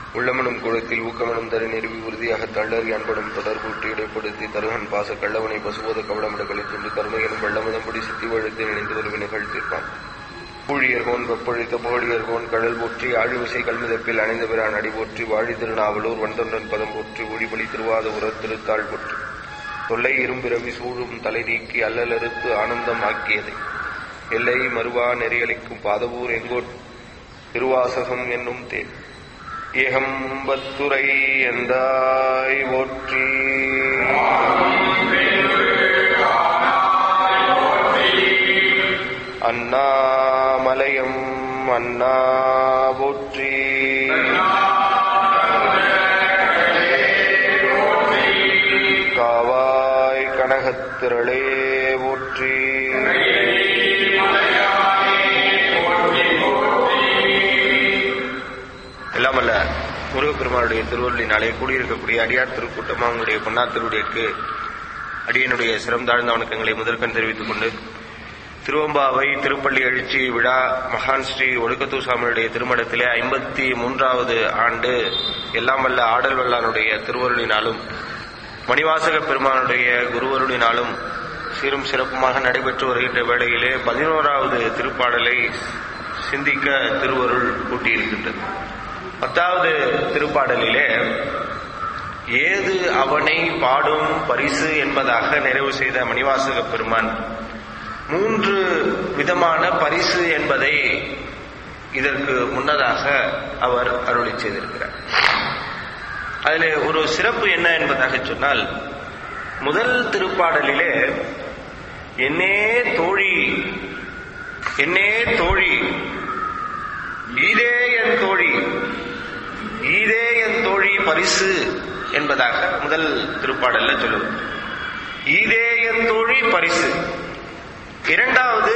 உள்ளமனும் குளத்தில் ஊக்கமனும் தரு நெருவி உறுதியாக தள்ளறி அன்படும் தொடர்பூற்றி இடைப்படுத்தி தருகன் பாச கள்ளவனை பசுபோத கவடமிட கழித்துண்டு கருணையனும் வெள்ளமுதம்படி சித்தி வழுத்து இணைந்து ஒரு நிகழ்த்திருப்பான் ஊழியர்கோன் வெப்பொழித்த புகழியர்கோன் கடல் போற்றி ஆழிமிசை கல்மிதப்பில் அணைந்த பிரான் அடி போற்றி வாழி திருநாவலூர் வந்தொன்றன் பதம் போற்றி ஒளிபலி திருவாத உரத் திருத்தாள் போற்றி தொல்லை இரும்பிரவி சூழும் தலை நீக்கி அல்லலறுத்து ஆனந்தம் ஆக்கியதை எல்லை மறுவா நெறியளிக்கும் பாதவூர் எங்கோட் திருவாசகம் என்னும் தேன் ஏகம்பத்துரை எந்தாய் போற்றி அண்ணாமலையம் அண்ணா போற்றி காவாய் கனகத்திரளே போற்றி எல்லாமல்ல முருகப்பெருமானுடைய திருவள்ளினாலே கூடியிருக்கக்கூடிய அடியார் திருக்கூட்டம் அவங்களுடைய பொன்னாத்திருடையக்கு அடியனுடைய சிரம் தாழ்ந்த வணக்கங்களை முதற்கண் தெரிவித்துக் கொண்டு திருவம்பாவை திருப்பள்ளி எழுச்சி விழா மகான் ஸ்ரீ ஒடுக்கத்தூர் சாமியுடைய திருமணத்திலே ஐம்பத்தி மூன்றாவது ஆண்டு எல்லாம் வல்ல ஆடல் வல்லானுடைய திருவருளினாலும் மணிவாசக பெருமானுடைய குருவருளினாலும் சீரும் சிறப்புமாக நடைபெற்று வருகின்ற வேளையிலே பதினோராவது திருப்பாடலை சிந்திக்க திருவருள் கூட்டியிருக்கின்றது பத்தாவது திருப்பாடலிலே ஏது அவனை பாடும் பரிசு என்பதாக நிறைவு செய்த மணிவாசக பெருமான் மூன்று விதமான பரிசு என்பதை இதற்கு முன்னதாக அவர் அருளி செய்திருக்கிறார் அதில் ஒரு சிறப்பு என்ன என்பதாக சொன்னால் முதல் திருப்பாடலிலே என்னே தோழி என்னே தோழி ஈதே என் தோழி ஈதே என் தோழி பரிசு என்பதாக முதல் திருப்பாடல்ல சொல்லுவோம் ஈதே என் தோழி பரிசு இரண்டாவது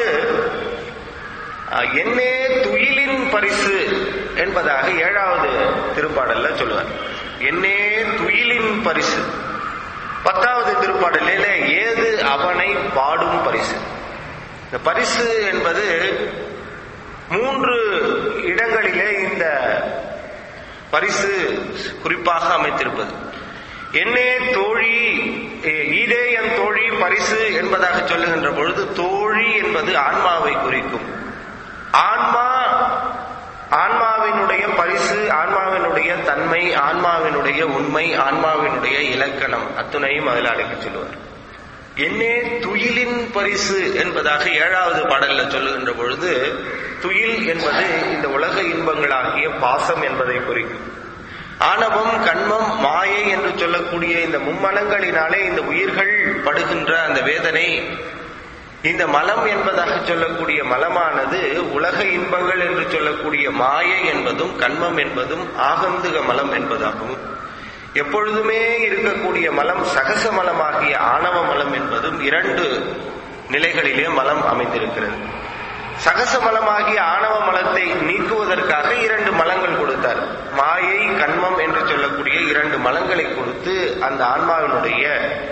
என்னே துயிலின் பரிசு என்பதாக ஏழாவது திருப்பாடல்ல சொல்லுவார் என்னே துயிலின் பரிசு பத்தாவது திருப்பாடலில் ஏது அவனை பாடும் பரிசு இந்த பரிசு என்பது மூன்று இடங்களிலே இந்த பரிசு குறிப்பாக அமைத்திருப்பது என்னே தோழி ஈடே என் தோழி பரிசு என்பதாக சொல்லுகின்ற பொழுது தோழி என்பது ஆன்மாவை குறிக்கும் ஆன்மா ஆன்மாவினுடைய பரிசு ஆன்மாவினுடைய தன்மை ஆன்மாவினுடைய உண்மை ஆன்மாவினுடைய இலக்கணம் அத்துணையும் அதில் அழைக்க சொல்லுவார் என்னே துயிலின் பரிசு என்பதாக ஏழாவது பாடல்ல சொல்லுகின்ற பொழுது துயில் என்பது இந்த உலக இன்பங்களாகிய பாசம் என்பதை குறிக்கும் ஆணவம் கண்மம் மாயை என்று சொல்லக்கூடிய இந்த மும்மலங்களினாலே இந்த உயிர்கள் படுகின்ற அந்த வேதனை இந்த மலம் என்பதாக சொல்லக்கூடிய மலமானது உலக இன்பங்கள் என்று சொல்லக்கூடிய மாயை என்பதும் கண்மம் என்பதும் ஆகந்துக மலம் என்பதாகவும் எப்பொழுதுமே இருக்கக்கூடிய மலம் சகச மலமாகிய ஆணவ மலம் என்பதும் இரண்டு நிலைகளிலே மலம் அமைந்திருக்கிறது சகச மலமாகிய ஆணவ மலத்தை நீக்குவதற்காக இரண்டு மலங்கள் கொடுத்தார் மாயை கண்மம் என்று சொல்லக்கூடிய இரண்டு மலங்களை கொடுத்து அந்த ஆன்மாவினுடைய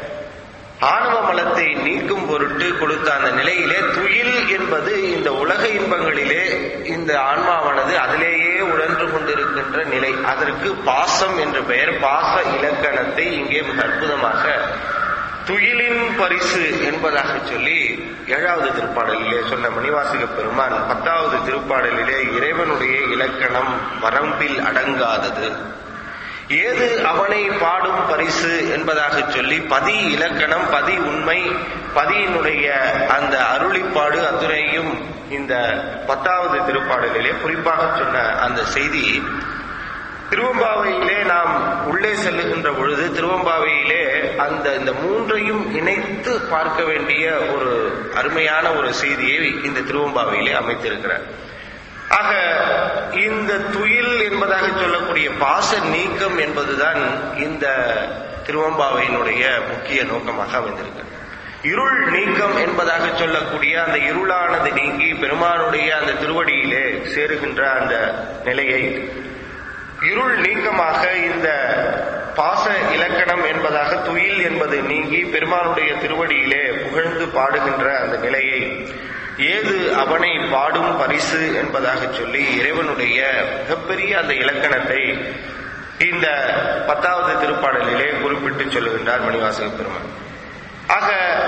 ஆணவ மலத்தை நீக்கும் பொருட்டு கொடுத்த அந்த நிலையிலே துயில் என்பது இந்த உலக இன்பங்களிலே இந்த ஆன்மாவானது அதிலேயே உழன்று கொண்டிருக்கின்ற நிலை அதற்கு பாசம் என்ற பெயர் பாச இலக்கணத்தை இங்கே மிக அற்புதமாக துயிலின் பரிசு என்பதாக சொல்லி ஏழாவது திருப்பாடலிலே சொன்ன மணிவாசக பெருமான் பத்தாவது திருப்பாடலிலே இறைவனுடைய இலக்கணம் வரம்பில் அடங்காதது ஏது அவனை பாடும் பரிசு என்பதாக சொல்லி பதி இலக்கணம் பதி உண்மை பதியினுடைய அந்த அருளிப்பாடு அத்துறையும் இந்த பத்தாவது திருப்பாடலிலே குறிப்பாக சொன்ன அந்த செய்தி திருவம்பாவையிலே நாம் உள்ளே செல்லுகின்ற பொழுது திருவம்பாவையிலே அந்த இந்த மூன்றையும் இணைத்து பார்க்க வேண்டிய ஒரு அருமையான ஒரு செய்தியை இந்த திருவம்பாவையிலே அமைத்திருக்கிறார் ஆக இந்த துயில் என்பதாக சொல்லக்கூடிய பாச நீக்கம் என்பதுதான் இந்த திருவம்பாவையினுடைய முக்கிய நோக்கமாக அமைந்திருக்கிறது இருள் நீக்கம் என்பதாக சொல்லக்கூடிய அந்த இருளானது நீங்கி பெருமானுடைய அந்த திருவடியிலே சேருகின்ற அந்த நிலையை இருள் நீக்கமாக இந்த பாச இலக்கணம் என்பதாக துயில் என்பது நீங்கி பெருமானுடைய திருவடியிலே புகழ்ந்து பாடுகின்ற அந்த நிலையை ஏது அவனை பாடும் பரிசு என்பதாக சொல்லி இறைவனுடைய மிகப்பெரிய அந்த இலக்கணத்தை இந்த பத்தாவது திருப்பாடலிலே குறிப்பிட்டு சொல்லுகின்றார் மணிவாசக பெருமான் ஆக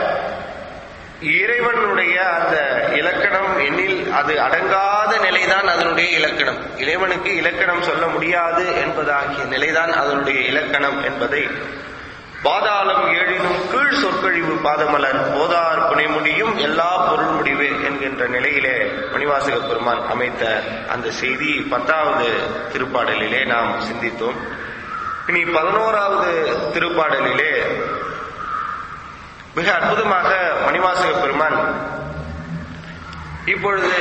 இறைவனுடைய அந்த இலக்கணம் எண்ணில் அது அடங்காத நிலைதான் அதனுடைய இலக்கணம் இறைவனுக்கு இலக்கணம் சொல்ல முடியாது என்பதாகிய நிலைதான் அதனுடைய இலக்கணம் என்பதை பாதாளம் ஏழினும் கீழ் சொற்கழிவு பாதமலர் போதார் புனை முடியும் எல்லா பொருள் முடிவு என்கின்ற நிலையிலே மணிவாசக பெருமான் அமைத்த அந்த செய்தி பத்தாவது திருப்பாடலிலே நாம் சிந்தித்தோம் இனி பதினோராவது திருப்பாடலிலே மிக அற்புதமாக மணிவாசக பெருமான் இப்பொழுது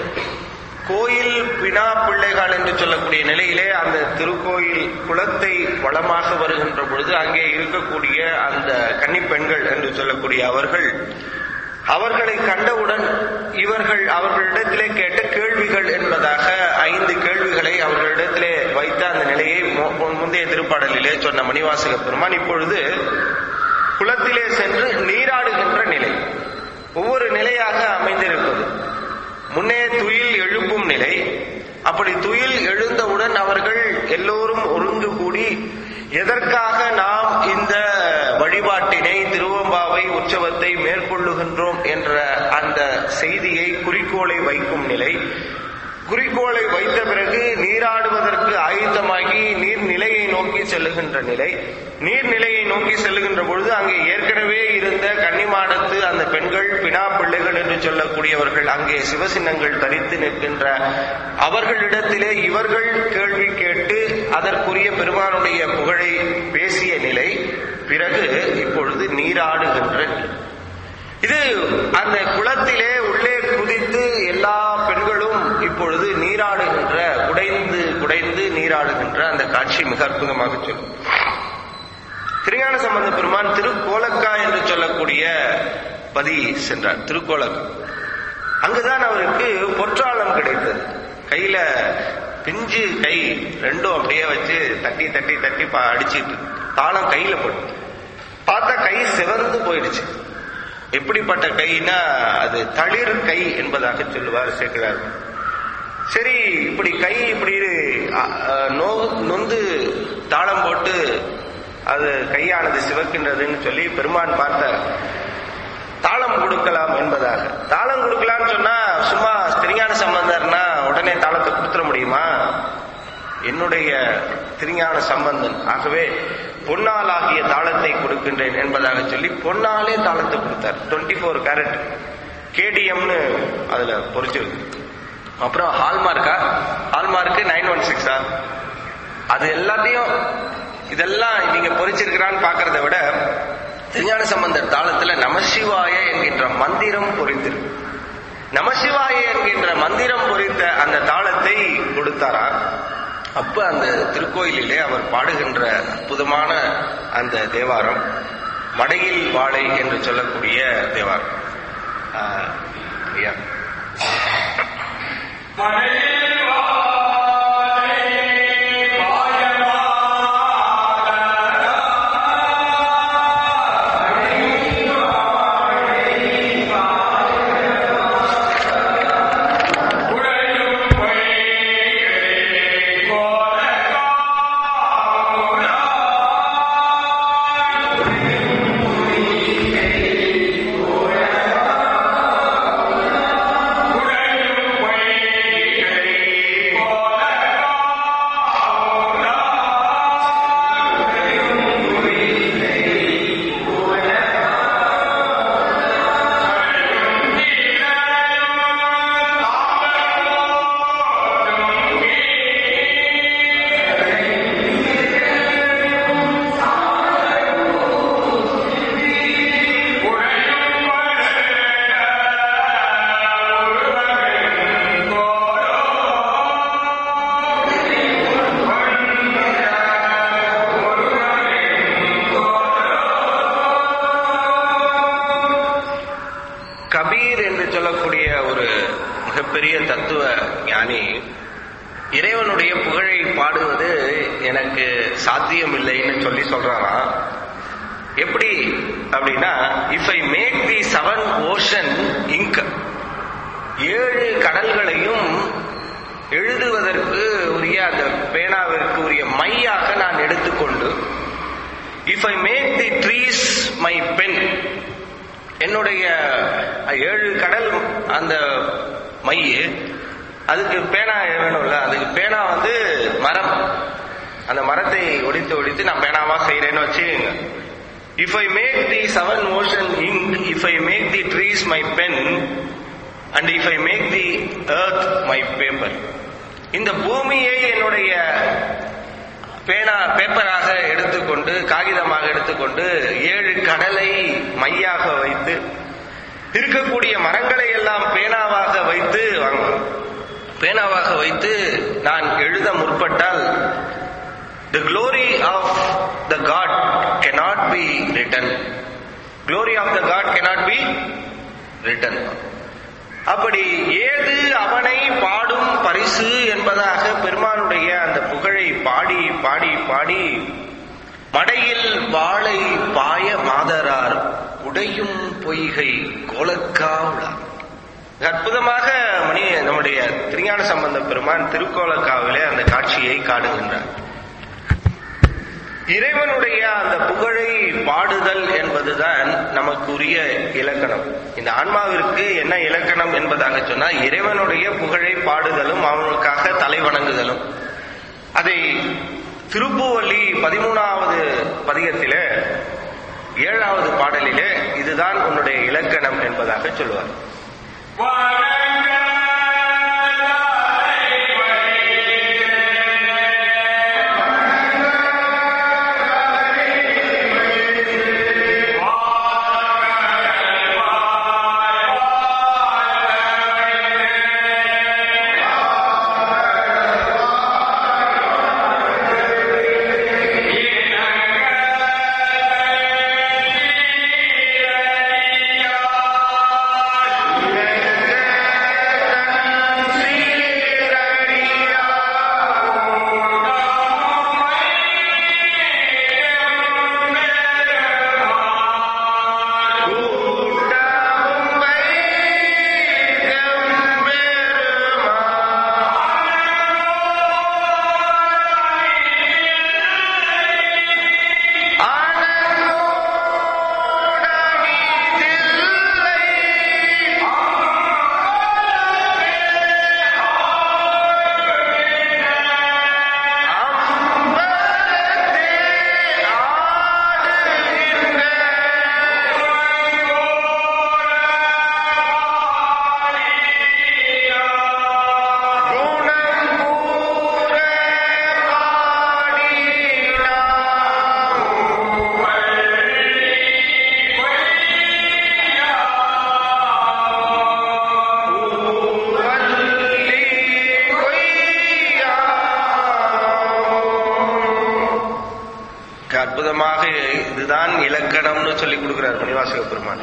கோயில் பினா பிள்ளைகள் என்று சொல்லக்கூடிய நிலையிலே அந்த திருக்கோயில் குளத்தை வளமாக வருகின்ற பொழுது அங்கே இருக்கக்கூடிய அந்த கன்னிப்பெண்கள் என்று சொல்லக்கூடிய அவர்கள் அவர்களை கண்டவுடன் இவர்கள் அவர்களிடத்திலே கேட்ட கேள்விகள் என்பதாக ஐந்து கேள்விகளை அவர்களிடத்திலே வைத்த அந்த நிலையை முந்தைய திருப்பாடலிலே சொன்ன மணிவாசக பெருமான் இப்பொழுது குளத்திலே சென்று நீராடுகின்ற நிலை ஒவ்வொரு நிலையாக அமைந்திருப்பது முன்னே துயில் எழுப்பும் நிலை அப்படி துயில் எழுந்தவுடன் அவர்கள் எல்லோரும் ஒருங்கு கூடி எதற்காக நாம் இந்த வழிபாட்டினை திருவம்பாவை உற்சவத்தை மேற்கொள்ளுகின்றோம் என்ற அந்த செய்தியை குறிக்கோளை வைக்கும் நிலை குறிக்கோளை வைத்த பிறகு நீராடுவதற்கு ஆயுத்தமாகி நீர்நிலையை நோக்கி செல்லுகின்ற நிலை நீர்நிலையை நோக்கி செல்லுகின்ற பொழுது அங்கே ஏற்கனவே இருந்த கன்னிமாடத்து அந்த பெண்கள் பினா பிள்ளைகள் என்று சொல்லக்கூடியவர்கள் அங்கே சிவசின்னங்கள் தரித்து நிற்கின்ற அவர்களிடத்திலே இவர்கள் கேள்வி கேட்டு அதற்குரிய பெருமானுடைய புகழை பேசிய நிலை பிறகு இப்பொழுது நீராடுகின்ற நிலை இது அந்த குளத்திலே உள்ளே குதித்து எல்லா பெண்களும் இப்பொழுது நீராடுகின்ற குடைந்து குடைந்து நீராடுகின்ற அந்த காட்சி மிக அற்புதமாக சொல்லும் திருஞான சம்பந்த பெருமான் திருக்கோலக்கா என்று சொல்லக்கூடிய பதி சென்றார் திருக்கோலக்கா அங்குதான் அவருக்கு பொற்றாளம் கிடைத்தது கையில பிஞ்சு கை ரெண்டும் அப்படியே வச்சு தட்டி தட்டி தட்டி அடிச்சிட்டு தாளம் கையில போட்டு பார்த்தா கை சிவந்து போயிடுச்சு எப்படிப்பட்ட கைனா அது தளிர் கை என்பதாக சொல்லுவார் சேக்கிழார் சரி இப்படி கை இப்படி நோ நொந்து தாளம் போட்டு அது கையானது சிவக்கின்றதுன்னு சொல்லி பெருமான் பார்த்தார் தாளம் கொடுக்கலாம் என்பதாக தாளம் கொடுக்கலாம்னு சொன்னா சும்மா திருஞான சம்பந்தர்னா உடனே தாளத்தை கொடுத்துட முடியுமா என்னுடைய திருஞான சம்பந்தன் ஆகவே பொன்னால் ஆகிய தாளத்தை கொடுக்கின்றேன் என்பதாக சொல்லி பொன்னாலே தாளத்தை கொடுத்தார் டுவெண்ட்டி ஃபோர் கேரட் கேடிஎம்னு அதுல பொறிச்சிருக்கு அப்புறம் ஹால்மார்க்கா ஹால்மார்க்கு நைன் ஒன் சிக்ஸா அது எல்லாத்தையும் இதெல்லாம் நீங்க பொறிச்சிருக்கிறான்னு பாக்குறத விட திருஞான சம்பந்தர் தாளத்துல நமசிவாய என்கின்ற மந்திரம் பொறித்திருக்கு நமசிவாய என்கின்ற மந்திரம் பொறித்த அந்த தாளத்தை கொடுத்தாரா அப்ப அந்த திருக்கோயிலிலே அவர் பாடுகின்ற அற்புதமான அந்த தேவாரம் மடையில் வாழை என்று சொல்லக்கூடிய தேவாரம் ஐயா கபீர் என்று சொல்லக்கூடிய ஒரு மிகப்பெரிய தத்துவ ஞானி இறைவனுடைய புகழை பாடுவது எனக்கு சாத்தியம் இல்லைன்னு சொல்லி சொல்றாராம் எப்படி அப்படின்னா if I make the seven ocean ink ஏழு கடல்களையும் எழுதுவதற்கு உரிய அந்த பேனாவிற்கு உரிய மையாக நான் if I make the trees my pen என்னுடைய ஏழு கடல் அந்த மை அதுக்கு பேனா வேணும்ல அதுக்கு பேனா வந்து மரம் அந்த மரத்தை ஒடித்து ஒடித்து நான் பேனாவா செய்யறேன்னு வச்சுக்கோங்க if I make the seven ocean ink if I make the trees my pen and if I make the earth my paper இந்த பூமியை என்னுடைய பேனா பேப்பராக எடுத்துக்கொண்டு காகிதமாக எடுத்துக்கொண்டு ஏழு கடலை மையாக வைத்து இருக்கக்கூடிய மரங்களை எல்லாம் பேனாவாக வைத்து பேனாவாக வைத்து நான் எழுத முற்பட்டால் the glory of the God cannot be written glory of the God cannot be written அப்படி ஏது அவனை பாடும் பரிசு என்பதாக பெருமானுடைய அந்த புகழை பாடி பாடி பாடி மடையில் வாளை பாய மாதரார் உடையும் பொய்கை கோலக்காவுளார் அற்புதமாக மணி நம்முடைய திருஞான சம்பந்த பெருமான் திருக்கோலக்காவிலே அந்த காட்சியை காடுகின்றார் இறைவனுடைய அந்த புகழை பாடுதல் என்பதுதான் நமக்குரிய இலக்கணம் இந்த ஆன்மாவிற்கு என்ன இலக்கணம் என்பதாக சொன்னால் இறைவனுடைய புகழை பாடுதலும் அவனுக்காக தலை வணங்குதலும் அதை திருப்புவள்ளி பதிமூணாவது பதிகத்திலே ஏழாவது பாடலிலே இதுதான் உன்னுடைய இலக்கணம் என்பதாக சொல்வார் அற்புதமாக இதுதான் இலக்கணம்னு சொல்லி கொடுக்கிறார் மணிவாசக பெருமான்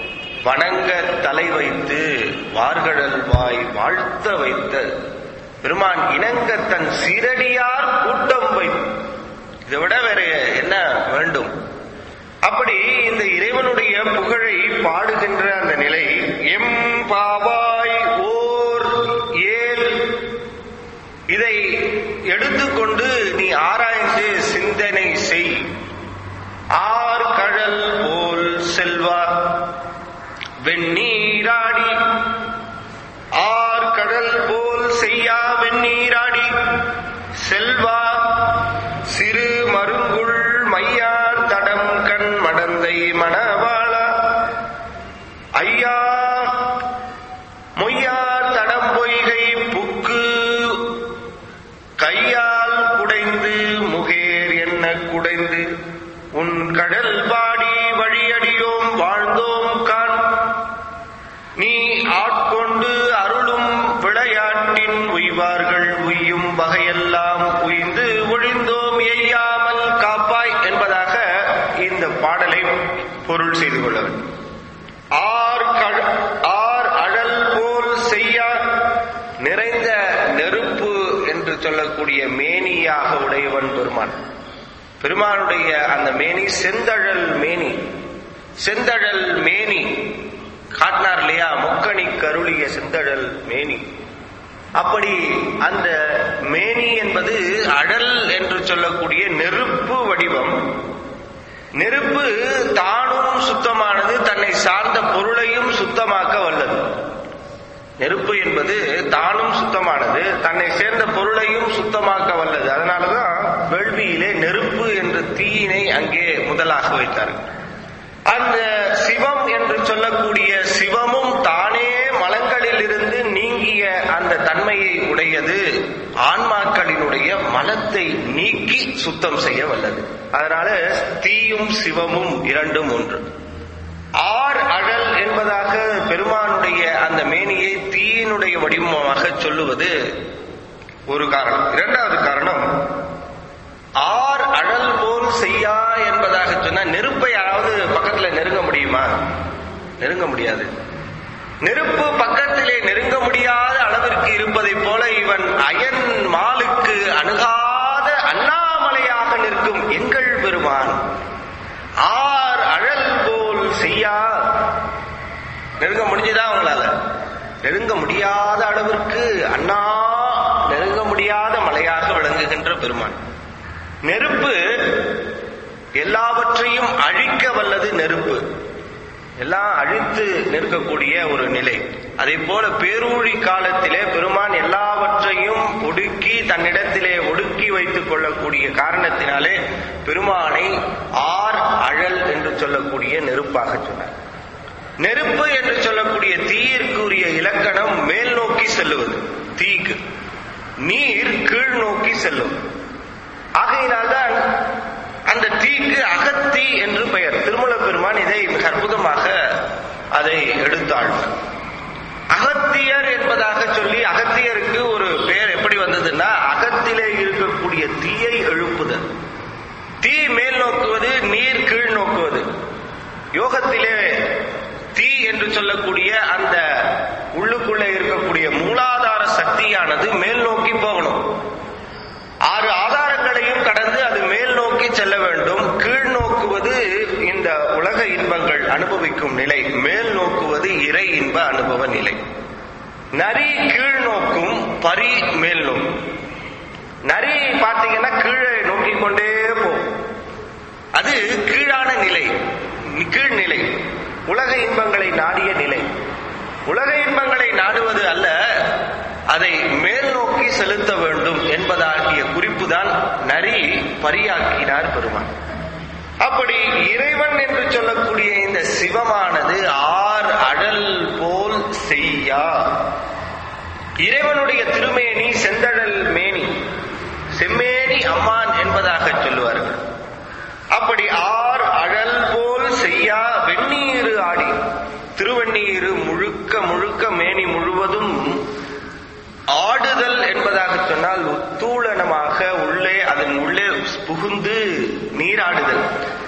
வணங்க தலை வைத்து வார்கடல் வாய் வாழ்த்த வைத்த பெருமான் இணங்க தன் சிரடியார் கூட்டம் வைத்து இதை விட வேற என்ன வேண்டும் அப்படி இந்த இறைவனுடைய புகழை பாடுகின்ற அந்த நிலை எம் பாவாய் ஓர் ஏல் இதை எடுத்துக்கொண்டு நீ ஆராய்ந்து சிந்தனை செய் ஆர் கழல் போல் செல்வா வெண்ணீராடி ஆர் கடல் போல் செய்யா வெண்ணீராடி செல்வா சிறு மருங்குள் மையார் தடம் கண் மடந்தை மணவாளா ஐயா மொய்யார் தடம் பொய்கை புக்கு கையால் குடைந்து முகேர் என்ன குடைந்து உன் கடல் பாடி வழியடியோம் வாழ்ந்தோம் கான் நீ ஆட்கொண்டு அருளும் விளையாட்டின் உய்வார்கள் உய்யும் வகையெல்லாம் உய்ந்து ஒழிந்தோம் எய்யாமல் காப்பாய் என்பதாக இந்த பாடலை பொருள் செய்து கொள்ள வேண்டும் ஆர் கழ- ஆர் அழல் போல் செய்யா நிறைந்த நெருப்பு என்று சொல்லக்கூடிய மேனியாக உடையவன் பெருமான் பெருமானுடைய அந்த மேனி செந்தழல் மேனி செந்தழல் மேனி காட்டினார் இல்லையா முக்கணி கருளிய செந்தழல் மேனி அப்படி அந்த மேனி என்பது அழல் என்று சொல்லக்கூடிய நெருப்பு வடிவம் நெருப்பு தானும் சுத்தமானது தன்னை சார்ந்த பொருளையும் சுத்தமாக்க வல்லது நெருப்பு என்பது தானும் சுத்தமானது தன்னை சேர்ந்த பொருளையும் சுத்தமாக்க வல்லது அதனாலதான் வேள்வியிலே நெருப்பு என்ற தீயினை அங்கே முதலாக வைத்தார்கள் அந்த சிவம் என்று சொல்லக்கூடிய சிவமும் தானே மலங்களில் இருந்து நீங்கிய அந்த தன்மையை உடையது ஆன்மாக்களினுடைய மலத்தை நீக்கி சுத்தம் செய்ய வல்லது அதனால தீயும் சிவமும் இரண்டும் ஒன்று ஆர் அழல் என்பதாக பெருமானுடைய அந்த மேனியை தீயினுடைய வடிவமாக சொல்லுவது ஒரு காரணம் இரண்டாவது காரணம் ஆர் அழல் போல் செய்யா என்பதாக சொன்னா நெருப்பை யாராவது பக்கத்துல நெருங்க முடியுமா நெருங்க முடியாது நெருப்பு பக்கத்திலே நெருங்க முடியாத அளவிற்கு இருப்பதை போல இவன் அயன் மாலுக்கு அணுகாத அண்ணாமலையாக நிற்கும் எங்கள் பெருமான் ஆர் அழல் போல் செய்யா நெருங்க முடிஞ்சுதா அவங்களால நெருங்க முடியாத அளவிற்கு அண்ணா நெருங்க முடியாத மலையாக விளங்குகின்ற பெருமான் நெருப்பு எல்லாவற்றையும் அழிக்க வல்லது நெருப்பு எல்லாம் அழித்து நிற்கக்கூடிய ஒரு நிலை அதே போல பேரூழி காலத்திலே பெருமான் எல்லாவற்றையும் ஒடுக்கி தன்னிடத்திலே ஒடுக்கி வைத்துக் கொள்ளக்கூடிய காரணத்தினாலே பெருமானை ஆர் அழல் என்று சொல்லக்கூடிய நெருப்பாக சொன்னார் நெருப்பு என்று சொல்லக்கூடிய தீயிற்குரிய இலக்கணம் மேல் நோக்கி செல்லுவது தீக்கு நீர் கீழ் நோக்கி செல்லும் ஆகையினால்தான் அந்த தீக்கு அகத்தீ என்று பெயர் திருமல பெருமான் இதை மிக அற்புதமாக அதை எடுத்தாழ்வார் அகத்தியர் என்பதாக சொல்லி அகத்தியருக்கு ஒரு பெயர் எப்படி வந்ததுன்னா அகத்திலே இருக்கக்கூடிய தீயை எழுப்புதல் தீ மேல் நோக்குவது நீர் கீழ் நோக்குவது யோகத்திலே தீ என்று சொல்லக்கூடிய அந்த உள்ளுக்குள்ளே இருக்கக்கூடிய மூலாதார சக்தியானது மேல் நோக்கி போகணும் ஆறு ஆதாரங்களையும் கடந்து அது மேல் நோக்கி செல்ல வேண்டும் கீழ் நோக்குவது இந்த உலக இன்பங்கள் அனுபவிக்கும் நிலை மேல் நோக்குவது இறை இன்ப அனுபவ நிலை நரி கீழ் நோக்கும் பரி மேல் நோக்கும் நரி பார்த்தீங்கன்னா கீழே நோக்கி கொண்டே போகும் அது கீழான நிலை கீழ்நிலை உலக இன்பங்களை நாடிய நிலை உலக இன்பங்களை நாடுவது அல்ல அதை மேல் நோக்கி செலுத்த வேண்டும் என்பதாகிய குறிப்புதான் நரி பரியாக்கினார் பெருமான் அப்படி இறைவன் என்று சொல்லக்கூடிய இந்த சிவமானது ஆர் அடல் போல் செய்யா இறைவனுடைய திருமேனி செந்தழல் மேனி செம்மேனி அம்மான் என்பதாக சொல்லுவார்கள் அப்படி ஆர் அழல் போல் செய்யா வெந்நீரு ஆடி திருவெண்ணீரு முழுக்க முழுக்க மேனி முழுவதும் ஆடுதல் என்பதாக சொன்னால் உத்தூளனமாக உள்ளே அதன் உள்ளே புகுந்து நீராடுதல்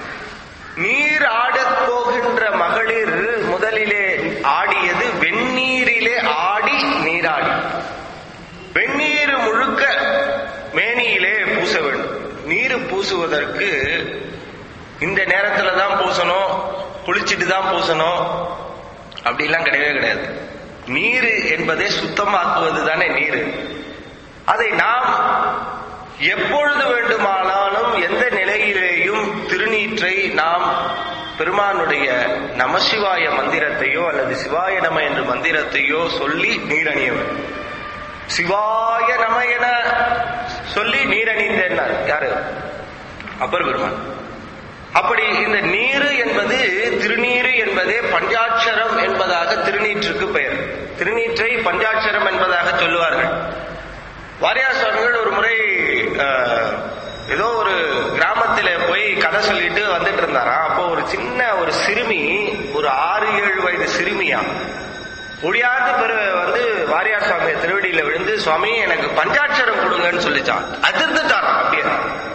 நீர் ஆடப் போகின்ற மகளிர் முதலிலே ஆடியது வெந்நீரிலே ஆடி நீராடி வெந்நீர் முழுக்க மேனியிலே பூச வேண்டும் நீர் பூசுவதற்கு இந்த நேரத்துல தான் பூசணும் குளிச்சுட்டு தான் பூசணும் அப்படிலாம் கிடையவே கிடையாது நீர் என்பதை சுத்தமாக்குவது தானே நீர் அதை நாம் எப்பொழுது வேண்டுமானாலும் எந்த நிலையிலேயும் திருநீற்றை நாம் பெருமானுடைய நமசிவாய மந்திரத்தையோ அல்லது சிவாய நம என்ற மந்திரத்தையோ சொல்லி நீரணிய வேண்டும் சிவாய நம என சொல்லி நீரணிந்தேன்னார் யாரு அப்பர் பெருமான் அப்படி இந்த நீரு என்பது திருநீரு என்பதே பஞ்சாட்சரம் என்பதாக திருநீற்றுக்கு பெயர் திருநீற்றை பஞ்சாட்சரம் என்பதாக சொல்லுவார்கள் வாரியார் சுவாமிகள் ஒரு முறை அஹ், ஏதோ ஒரு கிராமத்துல போய் கதை சொல்லிட்டு வந்துட்டு இருந்தாராம் அப்போ ஒரு சின்ன ஒரு சிறுமி ஒரு ஆறு ஏழு வயது சிறுமியா ஒடியாந்து பெரு வந்து வாரியார் சுவாமி திருவடியில விழுந்து சுவாமி எனக்கு பஞ்சாட்சரம் கொடுங்கன்னு சொல்லிச்சான் அதிர்ந்துட்டாராம் அப்படியே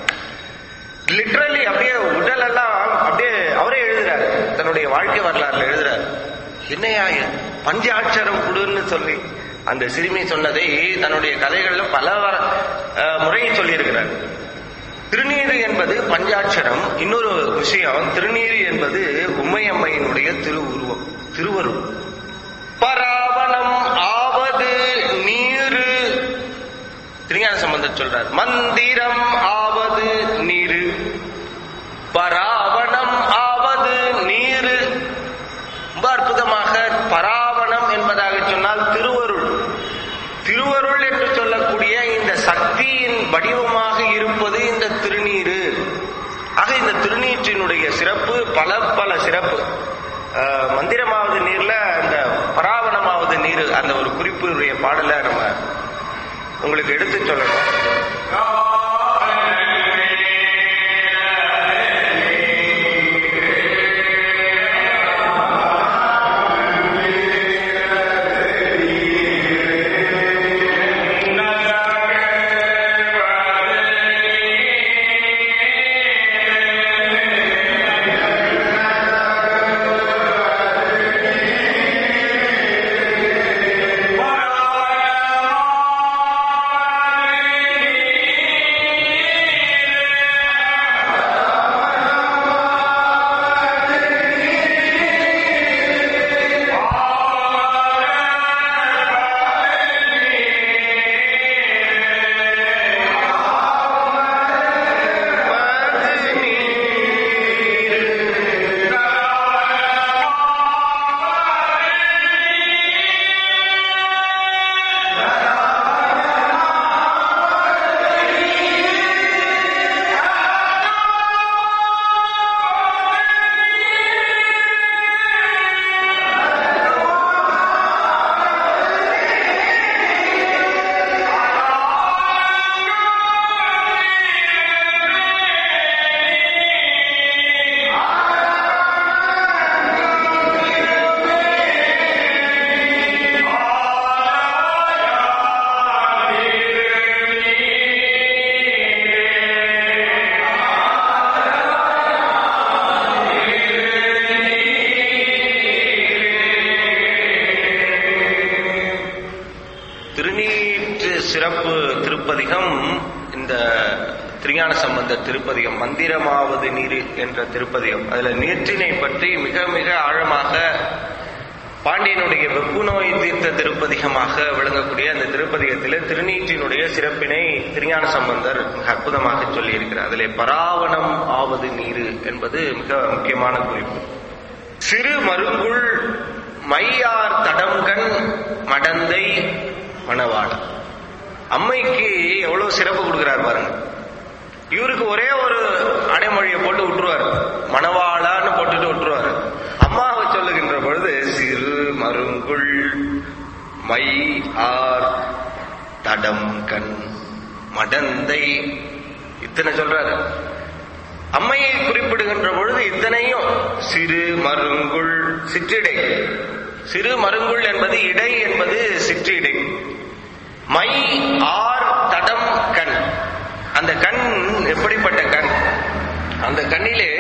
லிட்ரலி அப்படியே உடல் எல்லாம் அப்படியே அவரே எழுதுறாரு தன்னுடைய வாழ்க்கை வரலாறுல எழுதுறாரு என்னையா இது? பஞ்சாட்சரம் கொடுன்னு சொல்லி அந்த சிறுமி சொன்னதை தன்னுடைய கதைகள்ல பல வர அஹ், முறை சொல்லியிருக்கிறார் திருநீறு என்பது பஞ்சாட்சரம் இன்னொரு விஷயம் திருநீறு என்பது உமையம்மையினுடைய திருவுருவம் திருவருள் பராவணம் ஆவது நீரு திருஞான சம்பந்தர் சொல்றார் மந்திரம் ஆவது நீரு பராவணம் அஹ், மந்திரமாவது நீர்ல அந்த பராவணமாவது நீர் அந்த ஒரு குறிப்புடைய பாடல நம்ம உங்களுக்கு எடுத்து சொல்லணும் திருநீற்று சிறப்பு திருப்பதிகம் இந்த திருஞான சம்பந்த திருப்பதிகம் மந்திரமாவது நீர் என்ற திருப்பதிகம் அதுல நீற்றினை பற்றி மிக மிக ஆழமாக பாண்டியனுடைய வெப்பு நோய் தீர்த்த திருப்பதிகமாக விளங்கக்கூடிய அந்த திருப்பதிகத்திலே திருநீற்றினுடைய சிறப்பினை திருஞான சம்பந்தர் மிக அற்புதமாக சொல்லியிருக்கிறார் அதிலே பராவணம் ஆவது நீரு என்பது மிக முக்கியமான குறிப்பு சிறு மருங்குள் மையார் தடம்கண் மடந்தை மணவாள அம்மைக்கு எவ்வளவு சிறப்பு கொடுக்கிறார் பாருங்க இவருக்கு ஒரே ஒரு அடைமொழியை போட்டு விட்டுருவார் மணவாளான்னு போட்டுட்டு விட்டுருவார் அம்மாவை சொல்லுகின்ற பொழுது சிறு மருங்குள் மை ஆர் தடம் கண் மடந்தை இத்தனை சொல்றாரு அம்மையை குறிப்பிடுகின்ற பொழுது இத்தனையும் சிறு மருங்குள் சிற்றிடை சிறு மருங்குள் என்பது இடை என்பது சிற்றிடை மை ஆர் தடம் கண் அந்த கண் எப்படிப்பட்ட கண் அந்த கண்ணிலே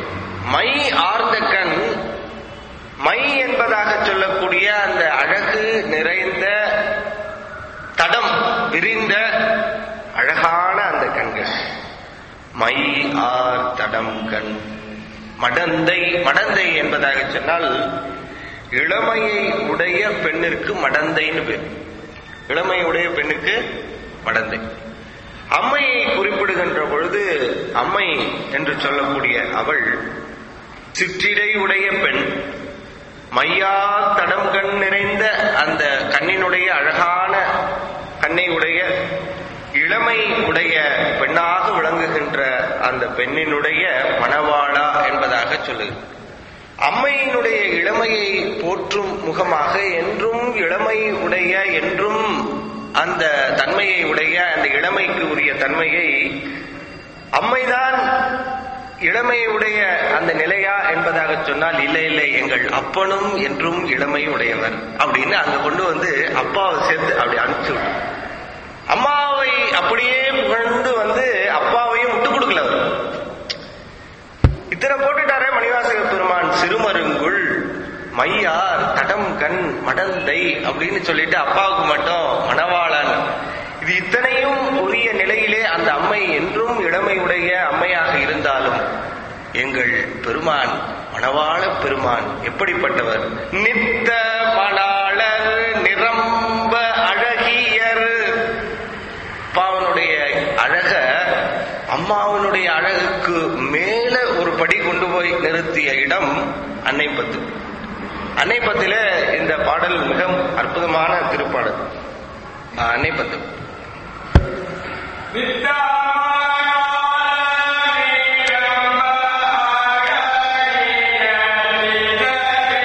மை ஆர்ந்த கண் மை என்பதாக சொல்லக்கூடிய அந்த அழகு நிறைந்த தடம் விரிந்த அழகான அந்த கண்கள் மை ஆர் தடம் கண் மடந்தை மடந்தை என்பதாக சொன்னால் இளமையை உடைய பெண்ணிற்கு மடந்தைன்னு பேர் இளமை உடைய பெண்ணுக்கு மடந்தை அம்மையை குறிப்பிடுகின்ற பொழுது அம்மை என்று சொல்லக்கூடிய அவள் சிற்றிடை உடைய பெண் மையா தடம் கண் நிறைந்த அந்த கண்ணினுடைய அழகான கண்ணை உடைய இளமை உடைய பெண்ணாக விளங்குகின்ற அந்த பெண்ணினுடைய மணவாளா என்பதாக சொல்லுது அம்மையினுடைய இளமையை போற்றும் முகமாக என்றும் இளமை உடைய என்றும் அந்த தன்மையை உடைய அந்த இளமைக்கு உரிய தன்மையை அம்மைதான் இளமையுடைய அந்த நிலையா என்பதாக சொன்னால் இல்லை இல்லை எங்கள் அப்பனும் என்றும் இளமை உடையவர் அப்படின்னு அங்க கொண்டு வந்து அப்பாவை சேர்த்து அப்படி அனுப்பிச்சு விட்டோம் அம்மாவை அப்படியே புகழ்ந்து வந்து அப்பாவையும் விட்டு கொடுக்கல அவர் இத்தனை போட்டுட்டாரே மணிவாசக பெருமான் சிறுமருங்குள் மையார் தடம் கண் மடந்தை அப்படின்னு சொல்லிட்டு அப்பாவுக்கு மட்டும் மணவாளன் இது இத்தனையும் உரிய நிலையிலே அந்த அம்மை என்றும் இளமையுடைய அம்மையாக இருந்தாலும் எங்கள் பெருமான் மணவாள பெருமான் எப்படிப்பட்டவர் நித்த மணாளர் நிரம்ப அழகியர் அப்பாவனுடைய அழக அம்மாவனுடைய அழகுக்கு மேல ஒரு படி கொண்டு போய் நிறுத்திய இடம் அன்னை பத்து அன்னை பத்தில இந்த பாடல் மிக அற்புதமான திருப்பாடல் ஆஹ், அன்னை பத்து வித்தாரே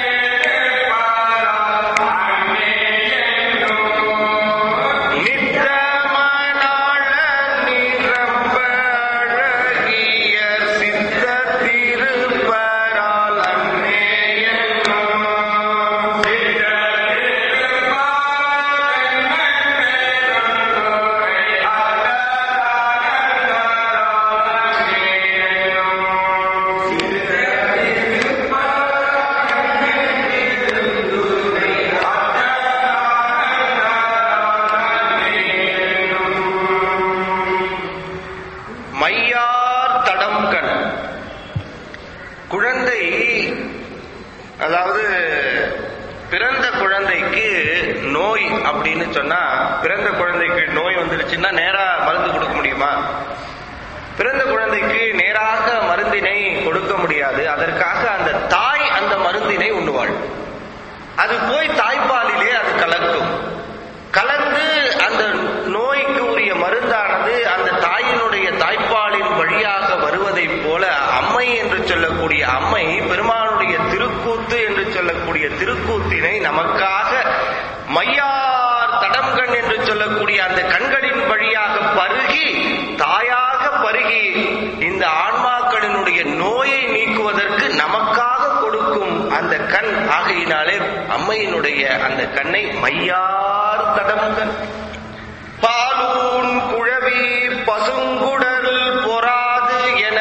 தடம் கண் குழந்தை அதாவது பிறந்த குழந்தைக்கு நோய் அப்படின்னு சொன்னா பிறந்த குழந்தைக்கு நோய் வந்துருச்சுன்னா நேரா மருந்து கொடுக்க முடியுமா பிறந்த குழந்தைக்கு நேராக மருந்தினை கொடுக்க முடியாது அதற்காக அந்த தாய் அந்த மருந்தினை உண்ணுவாள் அது போய் தாய்ப்பாலிலே அது கலக்கும் கலந்து அந்த நோய்க்கு உரிய மருந்தானது அந்த தாயினுடைய தாய்ப்பாலின் வழியாக வருவதைப் போல அம்மை என்று சொல்லக்கூடிய அம்மை பெருமானுடைய திருக்கூத்து என்று சொல்லக்கூடிய திருக்கூத்தினை நமக்காக மையார் தடம்கண் என்று சொல்லக்கூடிய அந்த கண்களின் வழியாக பருகி தாயாக பருகி இந்த ஆன்மாக்களினுடைய நோயை நீக்குவதற்கு நமக்காக கொடுக்கும் அந்த கண் ஆகையினாலே அம்மையினுடைய அந்த கண்ணை மையார் தடம்கண் பாலூன் குழவி பசுங்குடல் பொறாது என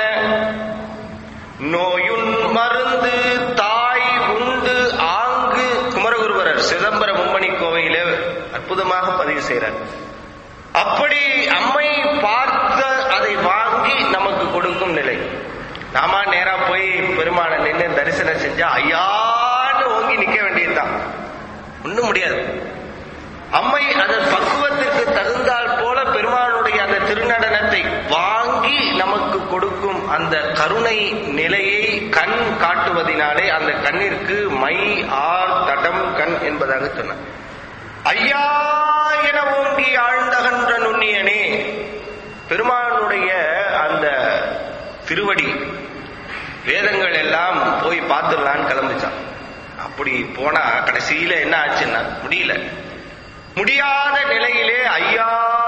நோயுன் மருந்து தாய் உண்டு ஆங்கு குமரகுருவரர் சிதம்பர மும்மணி கோவையிலே அற்புதமாக பதிவு செய்கிறார் அப்படி அம்மை பார்த்த அதை வாங்கி நமக்கு கொடுக்கும் நிலை நாம நேரா போய் பெருமானை நின்று தரிசனம் செஞ்சா ஐயான்னு ஓங்கி நிக்க வேண்டியதுதான் ஒண்ணும் முடியாது அம்மை அதன் பக்குவத்திற்கு தகுந்தால் போல பெருமானுடைய அந்த திருநடனத்தை வாங்கி நமக்கு கொடுக்கும் அந்த கருணை நிலையை கண் காட்டுவதினாலே அந்த கண்ணிற்கு மை ஆர் தடம் கண் என்பதாக சொன்னார் ஐயா என ஓங்கி ஆழ்ந்தகன்ற நுண்ணியனே பெருமானுடைய அந்த திருவடி வேதங்கள் எல்லாம் போய் பார்த்துடலான்னு கிளம்பிச்சான் அப்படி போனா கடைசியில என்ன ஆச்சுன்னா முடியல முடியாத நிலையிலே ஐயா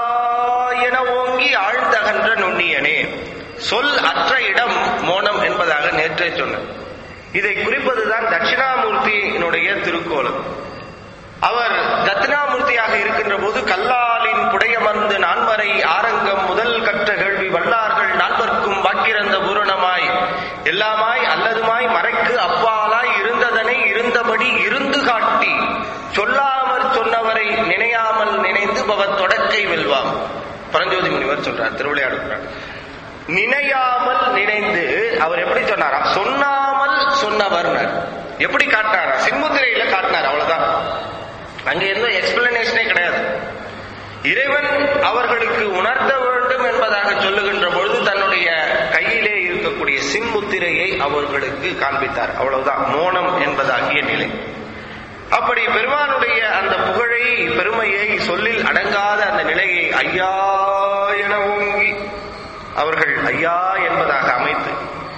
என ஓங்கி ஆழ்ந்தகன்ற நுண்ணியனே சொல் அற்ற இடம் மோனம் என்பதாக நேற்றே சொன்னேன் இதை குறிப்பதுதான் தட்சிணாமூர்த்தியினுடைய திருக்கோலம் அவர் தட்சிணாமூர்த்தியாக இருக்கின்ற போது கல்லாலின் புடையமர்ந்து நான்மறை ஆரங்கம் முதல் கற்ற கேள்வி வல்லார்கள் நால்வர்க்கும் வாக்கிறந்த பூரணமாய் எல்லாமாய் அல்லதுமாய் மறைக்கு அப்பாலாய் இருந்ததனை இருந்தபடி இருந்து காட்டி சொல்லாமல் சொன்னவரை நினையாமல் நினைந்து பவத் தொடக்கை வெல்வாம் பரஞ்சோதி முனிவர் சொல்றார் திருவிளையாடுகிறார் நினையாமல் நினைந்து அவர் எப்படி சொன்னாரா சொன்னாமல் சொன்னவர் எப்படி காட்டினாரா சின்முத்திரையில காட்டினார் அவ்வளவுதான் அங்க எந்த எக்ஸ்பிளனேஷனே கிடையாது இறைவன் அவர்களுக்கு உணர்த்த வேண்டும் என்பதாக சொல்லுகின்ற பொழுது தன்னுடைய கையிலே இருக்கக்கூடிய சின்முத்திரையை அவர்களுக்கு காண்பித்தார் அவ்வளவுதான் மோனம் என்பதாகிய நிலை அப்படி பெருமானுடைய அந்த புகழை பெருமையை சொல்லில் அடங்காத அந்த நிலையை ஐயா என ஓங்கி அவர்கள் ஐயா என்பதாக அமைத்து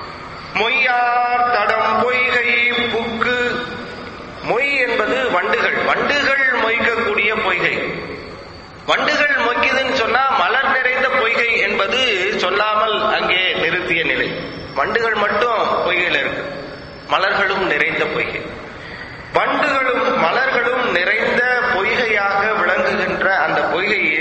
மொய்யார் தடம் பொய்கை புக்கு மொய் என்பது வண்டுகள் வண்டுகள் மொய்க்கக்கூடிய பொய்கை வண்டுகள் மொய்க்குதுன்னு சொன்னா மலர் நிறைந்த பொய்கை என்பது சொல்லாமல் அங்கே நிறுத்திய நிலை வண்டுகள் மட்டும் பொய்கையில இருக்கு மலர்களும் நிறைந்த பொய்கை வண்டுகளும் மலர்களும் நிறைந்த பொய்கையாக விளங்குகின்ற அந்த பொய்கையை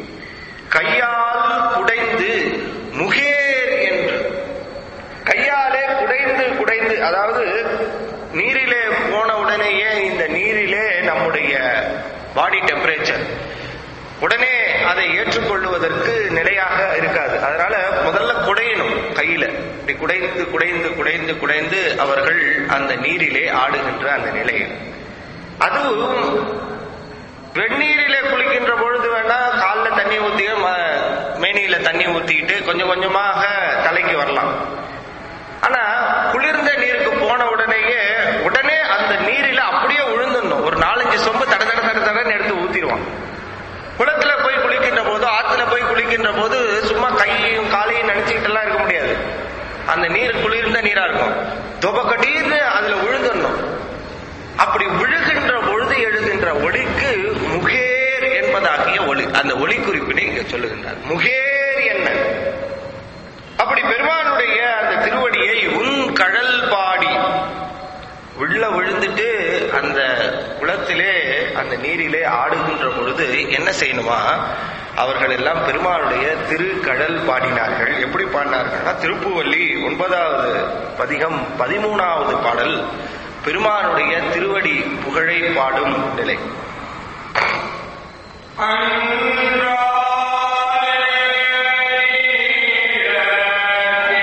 கையால் குடைந்து முகேர் என்று கையாலே குடைந்து குடைந்து அதாவது நீரிலே போன உடனேயே இந்த நீரிலே நம்முடைய பாடி டெம்பரேச்சர் உடனே அதை ஏற்றுக்கொள்வதற்கு நிலையாக இருக்காது அதனால முதல்ல குடையணும் கையில இப்படி குடைந்து குடைந்து குடைந்து குடைந்து அவர்கள் அந்த நீரிலே ஆடுகின்ற அந்த நிலை அதுவும் வெந்நீரிலே குளிக்கின்ற பொழுது வேணா காலில் தண்ணி ஊத்தி மேனியில தண்ணி ஊத்திக்கிட்டு கொஞ்சம் கொஞ்சமாக தலைக்கு வரலாம் ஆனா குளிர்ந்த நீருக்கு போன உடனேயே உடனே அந்த நீரில அப்படியே விழுந்துடணும் ஒரு நாலஞ்சு சொம்பு தட தட தட தடன்னு எடுத்து ஊத்திடுவான் குளத்துல போய் குளிக்கின்ற போது ஆத்துல போய் குளிக்கின்ற போது சும்மா கையையும் காலையும் நினைச்சுக்கிட்டு எல்லாம் இருக்க முடியாது அந்த நீர் குளிர்ந்த நீரா இருக்கும் தொபக்கடீர்னு அதுல விழுந்துடணும் அப்படி விழுகின்ற பொழுது எழுகின்ற ஒளிக்கு முகேர் என்பதாகிய ஒளி அந்த ஒளி குறிப்பினை இங்க சொல்லுகின்றார் முகேர் என்ன அப்படி பெருமானுடைய அந்த திருவடியை உன் கழல் பாடி உள்ள விழுந்துட்டு அந்த குளத்திலே அந்த நீரிலே ஆடுகின்ற பொழுது என்ன செய்யணுமா அவர்கள் எல்லாம் பெருமானுடைய திருக்கடல் பாடினார்கள் எப்படி பாடினார்கள்னா திருப்புவல்லி ஒன்பதாவது பதிகம் பதிமூணாவது பாடல் பெருமானுடைய திருவடி புகழை பாடும் நிலை அன்றாலே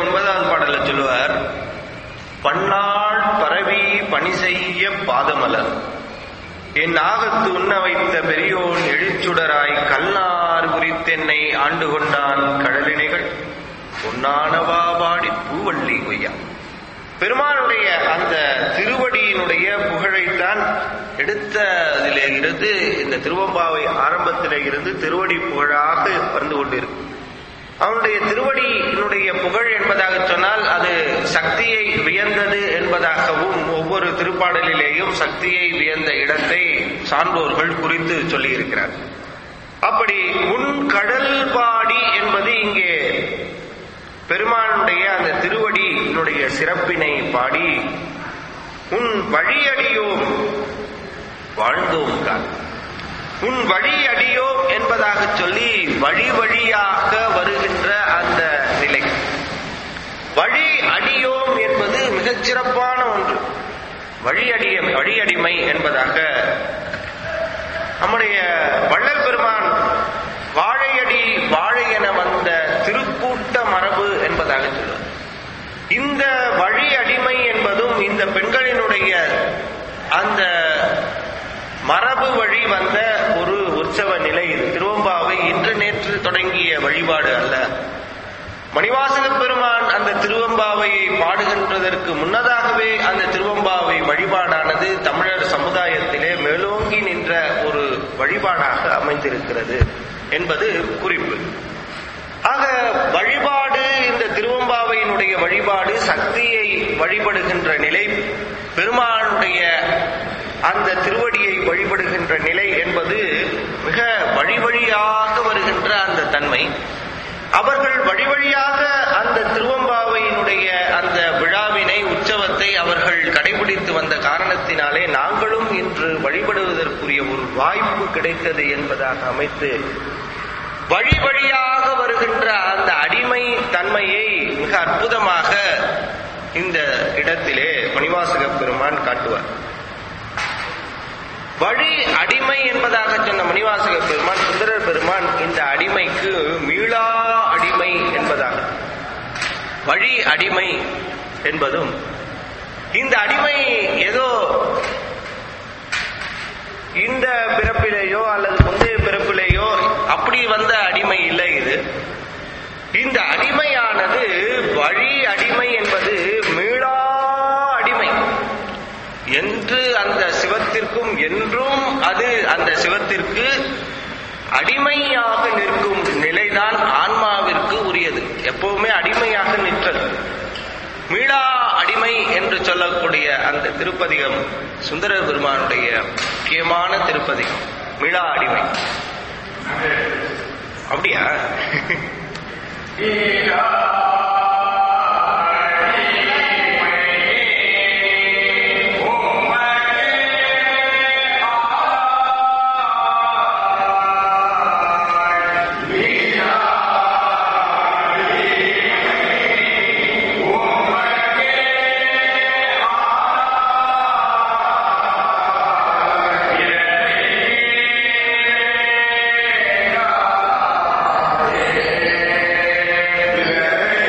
ஒன்பதாவது பாடல்ல சொல்லுவார் பன்னாள் பரவி பணி செய்ய பாதமலர் என் ஆகத்து உண்ண வைத்த பெரியோன் எழுச்சுடராய் கல்லார் குறித்தென்னை ஆண்டு கொண்டான் கடலினைகள் பொன்னானவா பாடி பூவள்ளி கொய்யா பெருமானுடைய அந்த திருவடியினுடைய புகழைத்தான் எடுத்த அதிலே இருந்து இந்த திருவம்பாவை ஆரம்பத்திலே இருந்து திருவடி புகழாக வந்து கொண்டிருக்கு அவனுடைய திருவடியினுடைய புகழ் என்பதாக சொன்னால் அது சக்தியை வியந்தது என்பதாகவும் ஒவ்வொரு திருப்பாடலிலேயும் சக்தியை வியந்த இடத்தை சான்றோர்கள் குறித்து சொல்லியிருக்கிறார் அப்படி உன் கடல் பாடி என்பது இங்கே பெருமானுடைய அந்த திருவடியினுடைய சிறப்பினை பாடி உன் வழியடியோம் வாழ்ந்தோம் தான் உன் வழி அடியோம் என்பதாக சொல்லி வழி வழியாக வருகின்ற அந்த நிலை வழி அடியோம் என்பது மிகச் சிறப்பான ஒன்று வழி அடிய வழியடிமை என்பதாக நம்முடைய வள்ளல் பெருமான் வாழையடி வாழை என வந்த திருக்கூட்ட மரபு என்பதாக சொல்லுவார் இந்த வழி அடிமை என்பதும் இந்த பெண்களினுடைய அந்த மரபு வழி வந்த ஒரு உற்சவ நிலை இது திருவம்பாவை இன்று நேற்று தொடங்கிய வழிபாடு அல்ல மணிவாசக பெருமான் அந்த திருவம்பாவையை பாடுகின்றதற்கு முன்னதாகவே அந்த திருவம்பாவை வழிபாடானது தமிழர் சமுதாயத்திலே மேலோங்கி நின்ற ஒரு வழிபாடாக அமைந்திருக்கிறது என்பது குறிப்பு ஆக வழிபாடு இந்த திருவம்பாவையினுடைய வழிபாடு சக்தியை வழிபடுகின்ற நிலை பெருமானுடைய அந்த திருவடியை வழிபடுகின்ற நிலை என்பது மிக வழி வழியாக வருகின்ற அந்த தன்மை அவர்கள் வழி வழியாக அந்த திருவம்பாவையினுடைய அந்த விழாவினை உற்சவத்தை அவர்கள் கடைபிடித்து வந்த காரணத்தினாலே நாங்களும் இன்று வழிபடுவதற்குரிய ஒரு வாய்ப்பு கிடைத்தது என்பதாக அமைத்து வழி வழியாக வருகின்ற அந்த அடிமை தன்மையை மிக அற்புதமாக இந்த இடத்திலே மணிவாசக பெருமான் காட்டுவார் வழி அடிமை என்பதாக சொன்ன மணிவாசக பெருமான் சுந்தரர் பெருமான் இந்த அடிமைக்கு மீளா அடிமை என்பதாக வழி அடிமை என்பதும் இந்த அடிமை ஏதோ இந்த பிறப்பிலேயோ அல்லது முந்தைய பிறப்பிலேயோ அப்படி வந்த அடிமை இல்லை இது இந்த அடிமையானது வழி அடிமை என்பது மீளா அடிமை என்று அந்த சிவத்திற்கும் என்றும் அது அந்த சிவத்திற்கு அடிமையாக நிற்கும் நிலைதான் ஆன்மாவிற்கு உரியது எப்பவுமே அடிமையாக நிற்றது மீளா அடிமை என்று சொல்லக்கூடிய அந்த திருப்பதிகம் சுந்தர பெருமானுடைய முக்கியமான திருப்பதிகம் மீளா அடிமை அப்படியா Yeah.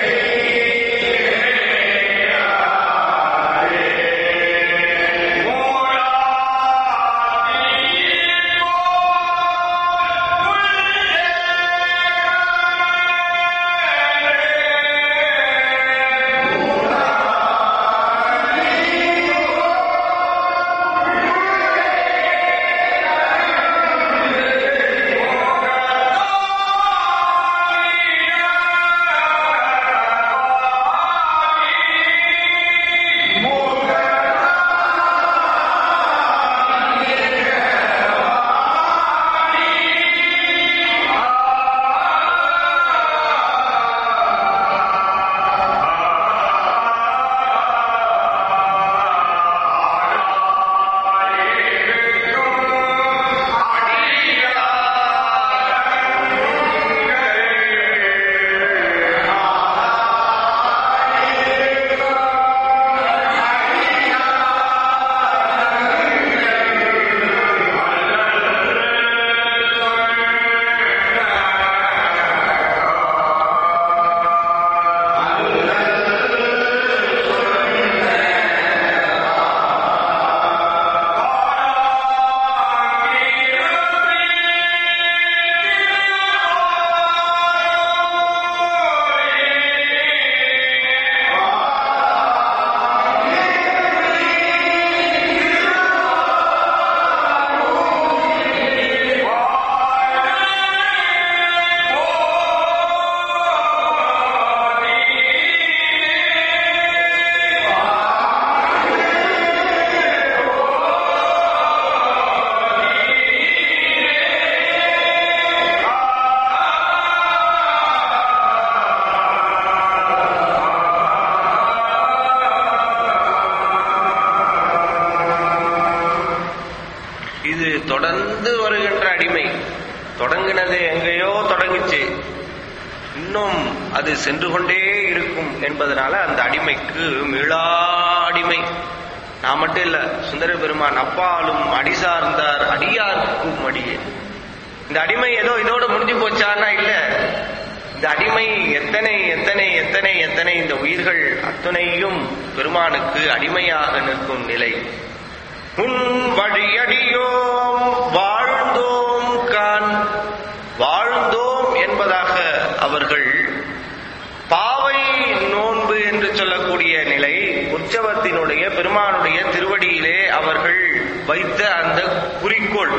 தொடங்கினது எங்கேயோ தொடங்குச்சு இன்னும் அது சென்று கொண்டே இருக்கும் என்பதனால அந்த அடிமைக்கு மீளா அடிமை நான் மட்டும் இல்ல சுந்தர பெருமான் அப்பாலும் அடி சார்ந்தார் அடியார்க்கும் அடியே இந்த அடிமை ஏதோ இதோட முடிஞ்சு போச்சான்னா இல்ல இந்த அடிமை எத்தனை எத்தனை எத்தனை எத்தனை இந்த உயிர்கள் அத்தனையும் பெருமானுக்கு அடிமையாக நிற்கும் நிலை உன் வழியடியோம் வாழ்ந்தோம் கான் வாழ்ந்தோம் என்பதாக அவர்கள் பாவை நோன்பு என்று சொல்லக்கூடிய நிலை உற்சவத்தினுடைய பெருமானுடைய திருவடியிலே அவர்கள் வைத்த அந்த குறிக்கோள்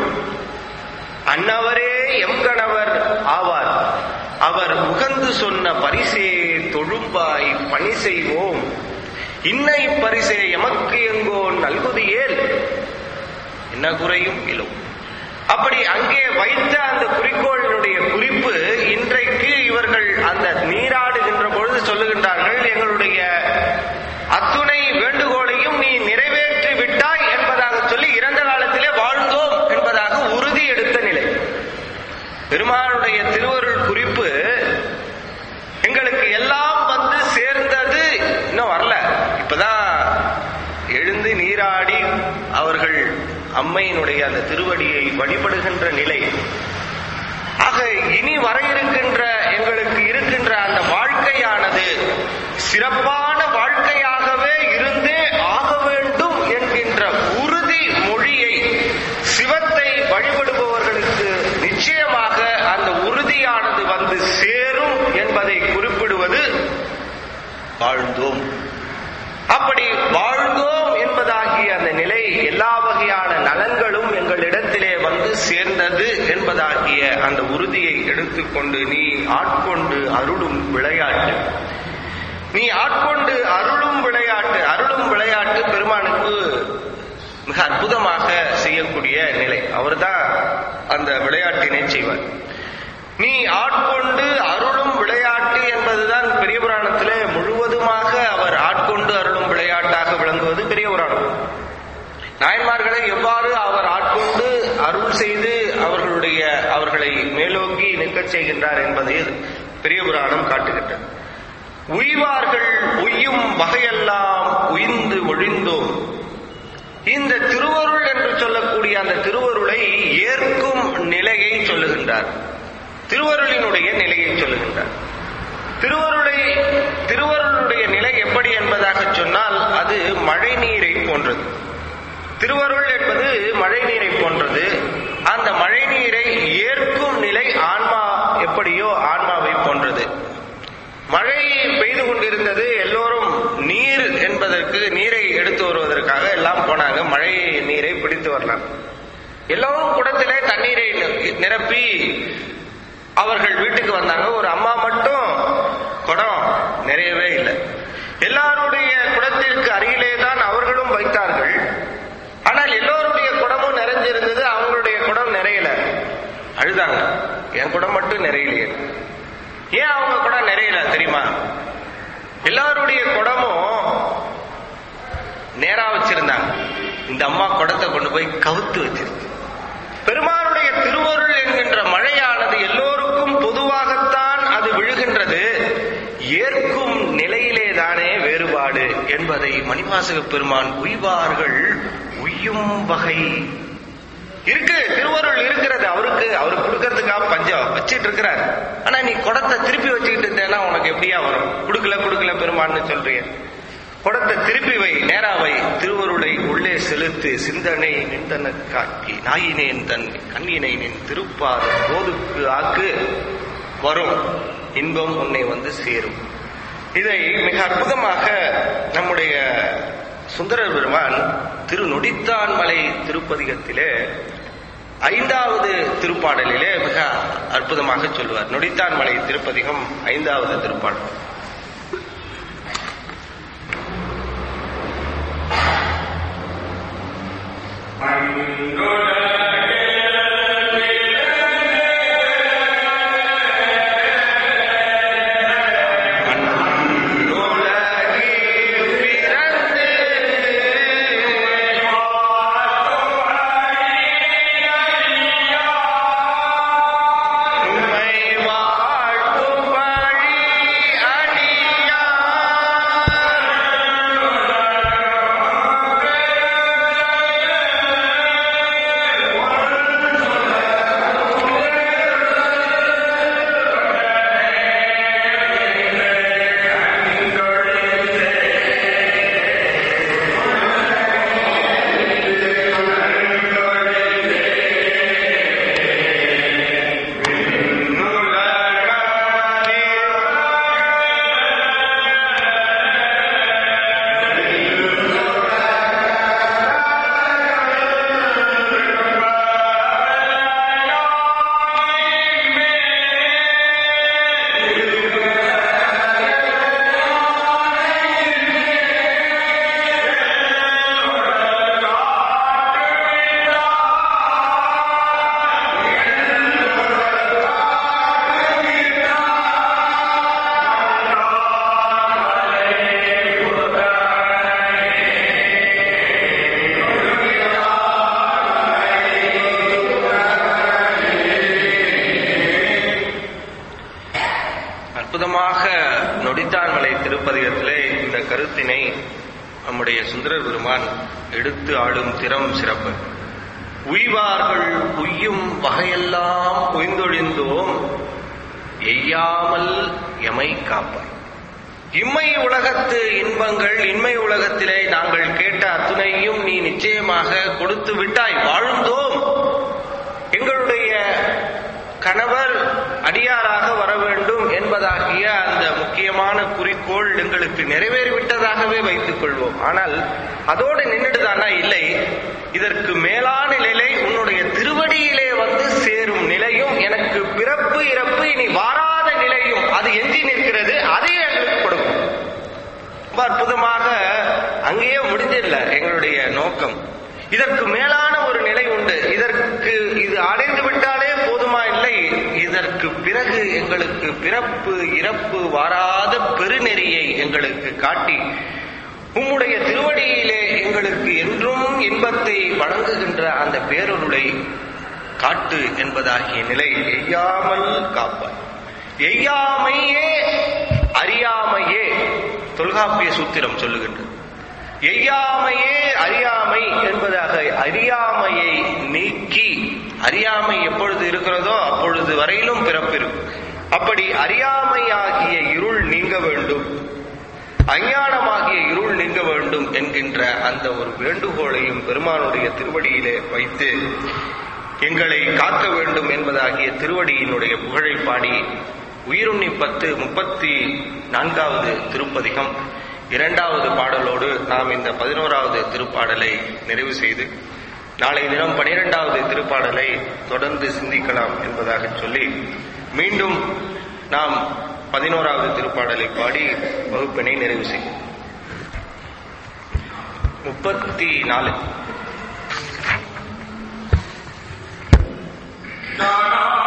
அன்னவரே எம்கணவர் ஆவார் அவர் உகந்து சொன்ன பரிசே தொழும்பாய் பணி செய்வோம் இன்னை பரிசே எமக்கு எங்கோ நல்குதியேல் என்ன குறையும் இலும் அப்படி அங்கே வைத்த அந்த குறிக்கோளினுடைய குறிப்பு இன்றைக்கு இவர்கள் அந்த நீராடுகின்ற பொழுது சொல்லுகின்றார்கள் எங்களுடைய அத்துணை வேண்டுகோளையும் நீ நிறைவேற்றி விட்டாய் என்பதாக சொல்லி இறந்த காலத்திலே வாழ்ந்தோம் என்பதாக உறுதி எடுத்த நிலை பெருமானுடைய திருவருள் குறிப்பு எங்களுக்கு எல்லாம் வந்து சேர்ந்தது இன்னும் வரல இப்பதான் எழுந்து நீராடி அவர்கள் அம்மையினுடைய அந்த திருவடியை வழிபடுகின்ற நிலை ஆக இனி வர இருக்கின்ற எங்களுக்கு இருக்கின்ற அந்த வாழ்க்கையானது சிறப்பான வாழ்க்கையாகவே இருந்தே ஆக வேண்டும் என்கின்ற உறுதி மொழியை சிவத்தை வழிபடுபவர்களுக்கு நிச்சயமாக அந்த உறுதியானது வந்து சேரும் என்பதை குறிப்பிடுவது வாழ்ந்தோம் அப்படி வாழ்ந்தோம் என்பதாகிய அந்த நிலை எல்லா வகையான நலன்களும் எங்களிடத்திலே வந்து சேர்ந்தது என்பதாகிய அந்த உறுதியை எடுத்துக்கொண்டு நீ ஆட்கொண்டு அருளும் விளையாட்டு நீ ஆட்கொண்டு அருளும் விளையாட்டு அருளும் விளையாட்டு பெருமானுக்கு மிக அற்புதமாக செய்யக்கூடிய நிலை அவர்தான் அந்த விளையாட்டினை செய்வார் நீ ஆட்கொண்டு அருளும் விளையாட்டு என்பதுதான் பெரிய புராணத்திலே முழுவதுமாக அவர் ஆட்கொண்டு அருளும் விளையாட்டாக விளங்குவது பெரிய புராணம் நாயன்மார்களை எவ்வாறு அவர் ஆட்கொண்டு அருள் செய்து அவர்களுடைய அவர்களை மேலோங்கி நிற்கச் செய்கின்றார் என்பதை பெரிய புராணம் காட்டுகின்றது உய்வார்கள் உய்யும் வகையெல்லாம் உய்ந்து ஒழிந்தோம் இந்த திருவருள் என்று சொல்லக்கூடிய அந்த திருவருளை ஏற்கும் நிலையை சொல்லுகின்றார் திருவருளினுடைய நிலையை சொல்லுகின்றார் திருவருளை திருவருளுடைய நிலை எப்படி என்பதாக சொன்னால் அது மழை நீரை போன்றது திருவருள் என்பது மழை நீரை போன்றது அந்த மழை நீரை ஏற்கும் நிலை ஆன்மா எப்படியோ ஆன்மாவை போன்றது மழை பெய்து கொண்டிருந்தது எல்லோரும் நீர் என்பதற்கு நீரை எடுத்து வருவதற்காக எல்லாம் போனாங்க மழை நீரை பிடித்து வரலாம் எல்லோரும் குடத்திலே தண்ணீரை நிரப்பி அவர்கள் வீட்டுக்கு வந்தாங்க ஒரு அம்மா மட்டும் குடம் நிறையவே இல்லை எல்லாருடைய குடத்திற்கு அருகிலே தான் அவர்களும் வைத்தார்கள் ஆனால் எல்லோருடைய குடமும் நிறைஞ்சிருந்தது அவங்களுடைய குடம் நிறையல அழுதாங்க என் குடம் மட்டும் நிறையலையே ஏன் அவங்க குடம் நிறையல தெரியுமா எல்லாருடைய குடமும் நேரா வச்சிருந்தாங்க இந்த அம்மா குடத்தை கொண்டு போய் கவுத்து வச்சிருக்கு பெருமானுடைய திருவருள் என்கின்ற மழையானது எல்லோருக்கும் பொதுவாகத்தான் அது விழுகின்றது ஏற்கும் நிலையிலே தானே வேறுபாடு என்பதை மணிவாசக பெருமான் உய்வார்கள் உய்யும் வகை இருக்கு திருவருள் இருக்கிறது அவருக்கு அவருக்கு கொடுக்கறதுக்காக பஞ்சம் வச்சிட்டு இருக்கிறார் ஆனா நீ குடத்தை திருப்பி வச்சுக்கிட்டு இருந்தேன்னா உனக்கு எப்படியா வரும் கொடுக்கல கொடுக்கல பெருமான்னு சொல்றிய குடத்தை திருப்பி வை நேரா வை திருவருளை உள்ளே செலுத்து சிந்தனை நின்றன காக்கி நாயினேன் தன் கண்ணினை நின் திருப்பாத போதுக்கு ஆக்கு வரும் இன்பம் உன்னை வந்து சேரும் இதை மிக அற்புதமாக நம்முடைய சுந்தரர் பெருமான் திரு நொடித்தான் மலை திருப்பதிகத்திலே ஐந்தாவது திருப்பாடலிலே மிக அற்புதமாக சொல்லுவார் நொடித்தான் மலை திருப்பதிகம் ஐந்தாவது திருப்பாடல் பிறந்து கருத்தினை நம்முடைய சுந்தரர் பெருமான் எடுத்து ஆளும் திறம் சிறப்பு உய்வார்கள் உய்யும் வகையெல்லாம் உய்ந்தொழிந்தோம் எய்யாமல் எமை காப்பார் இம்மை உலகத்து இன்பங்கள் இன்மை உலகத்திலே நாங்கள் கேட்ட அத்துணையும் நீ நிச்சயமாக கொடுத்து விட்டாய் வாழ்ந்தோம் எங்களுடைய கணவர் அடியாராக வர வேண்டும் என்பதாகிய அந்த முக்கியமான குறிக்கோள் எங்களுக்கு நிறைவேறிவிட்டதாகவே வைத்துக் கொள்வோம் ஆனால் அதோடு நின்றுடுதானா இல்லை இதற்கு மேலான நிலை உன்னுடைய திருவடியிலே வந்து சேரும் நிலையும் எனக்கு பிறப்பு இறப்பு இனி வாராத நிலையும் அது எஞ்சி நிற்கிறது அதை எங்களுக்கு கொடுக்கும் ரொம்ப அற்புதமாக அங்கேயே முடிஞ்சிடல எங்களுடைய நோக்கம் இதற்கு மேலான ஒரு நிலை உண்டு இதற்கு இது அடைந்து விட்டாலே போதுமா இல்லை இதற்கு பிறகு எங்களுக்கு பிறப்பு இறப்பு வாராத பெருநெறியை எங்களுக்கு காட்டி உம்முடைய திருவடியிலே எங்களுக்கு என்றும் இன்பத்தை வழங்குகின்ற அந்த பேரொருளை காட்டு என்பதாகிய நிலை எய்யாமல் காப்பாய் எய்யாமையே அறியாமையே தொல்காப்பிய சூத்திரம் சொல்லுகின்றது எய்யாமையே அறியாமை என்பதாக அறியாமையை நீக்கி அறியாமை எப்பொழுது இருக்கிறதோ அப்பொழுது வரையிலும் பிறப்பு இருக்கும் அப்படி அறியாமையாகிய இருள் நீங்க வேண்டும் அஞ்ஞானமாகிய இருள் நீங்க வேண்டும் என்கின்ற அந்த ஒரு வேண்டுகோளையும் பெருமானுடைய திருவடியிலே வைத்து எங்களை காக்க வேண்டும் என்பதாகிய திருவடியினுடைய புகழை பாடி உயிருண்ணி பத்து முப்பத்தி நான்காவது திருப்பதிகம் இரண்டாவது பாடலோடு நாம் இந்த பதினோராவது திருப்பாடலை நிறைவு செய்து நாளை தினம் பனிரெண்டாவது திருப்பாடலை தொடர்ந்து சிந்திக்கலாம் என்பதாக சொல்லி மீண்டும் நாம் பதினோராவது திருப்பாடலை பாடி வகுப்பினை நிறைவு செய்யும் முப்பத்தி நாலு தானா